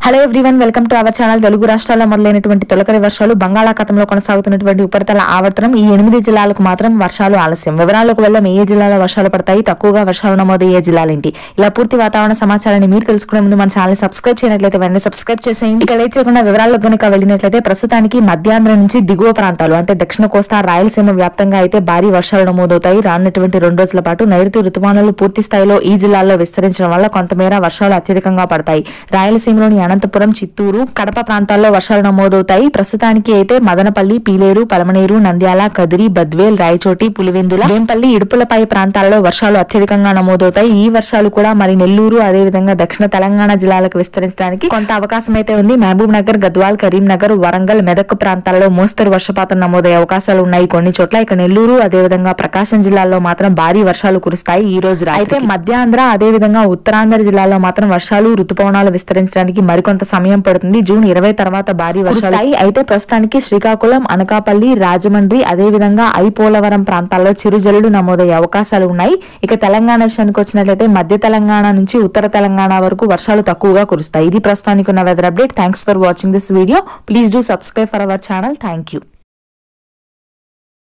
Hello everyone welcome to our channel Telugu రాష్ట్రాల్లో మొదలైనటువంటి తొలకరి వర్షాలు బంగాళాఖాతంలో కొనసాగుతున్నటువంటి ఉపరితల ఆవర్తనం ఈ ఎనిమిది జిల్లాలకు మాత్రం వర్షాలు ఆలస్యం వివరాలకు వెళ్ళం ఏ జిల్లాలో వర్షాలు పడతాయి తక్కువగా వర్షాలు నమోదయ్యే జిల్లాలేంటి ఇలా పూర్తి వాతావరణ సమాచారాన్ని మీరు తెలుసుకునే ముందు మన ఛానల్ సబ్స్క్రైబ్ చేయనట్లయితే వెంటనే సబ్స్క్రైబ్ చేసేయండి ఇక లేట్ చేయకుండా వివరాలకు కనుక వెళ్ళినట్లయితే ప్రస్తుతానికి మధ్యాంధ్ర నుంచి దిగువ ప్రాంతాలు అంటే దక్షిణ కోస్తా రాయలసీమ వ్యాప్తంగా అయితే భారీ వర్షాలు నమోదవుతాయి రానున్నటువంటి రెండు రోజుల పాటు నైరుతి రుతుమానాలు పూర్తి స్థాయిలో ఈ జిల్లాల్లో విస్తరించడం వల్ల కొంతమేర వర్షాలు అత్యధికంగా పడతాయి రాయలసీమలోని అనంతపురం చిత్తూరు కడప ప్రాంతాల్లో వర్షాలు నమోదవుతాయి ప్రస్తుతానికి అయితే మదనపల్లి పీలేరు పలమనేరు నంద్యాల కదిరి బద్వేల్ రాయచోటి పులివెందుల వేంపల్లి ఇడుపులపై ప్రాంతాల్లో వర్షాలు అత్యధికంగా నమోదవుతాయి ఈ వర్షాలు కూడా మరి నెల్లూరు అదేవిధంగా దక్షిణ తెలంగాణ జిల్లాలకు విస్తరించడానికి కొంత అవకాశం అయితే ఉంది మహబూబ్ నగర్ గద్వాల్ కరీంనగర్ వరంగల్ మెదక్ ప్రాంతాల్లో మోస్తరు వర్షపాతం నమోదయ్యే అవకాశాలు ఉన్నాయి కొన్ని చోట్ల ఇక నెల్లూరు అదేవిధంగా ప్రకాశం జిల్లాల్లో మాత్రం భారీ వర్షాలు కురుస్తాయి ఈ రోజు రాత్రికి. అయితే మధ్యాంధ్ర అదేవిధంగా ఉత్తరాంధ్ర జిల్లాలో మాత్రం వర్షాలు రుతుపవనాలు విస్తరించడానికి మరికొంత సమయం పడుతుంది జూన్ ఇరవై తర్వాత భారీ వర్షాలు అయితే ప్రస్తుతానికి శ్రీకాకుళం అనకాపల్లి రాజమండ్రి అదేవిధంగా ఐపోలవరం ప్రాంతాల్లో చిరుజల్లులు నమోదయ్యే అవకాశాలు ఉన్నాయి ఇక తెలంగాణ విషయానికి వచ్చినట్లయితే మధ్య తెలంగాణ నుంచి ఉత్తర తెలంగాణ వరకు వర్షాలు తక్కువగా కురుస్తాయి ఇది ప్రస్తుతానికి ఉన్న weather update thanks for watching this video please do subscribe for our channel thank you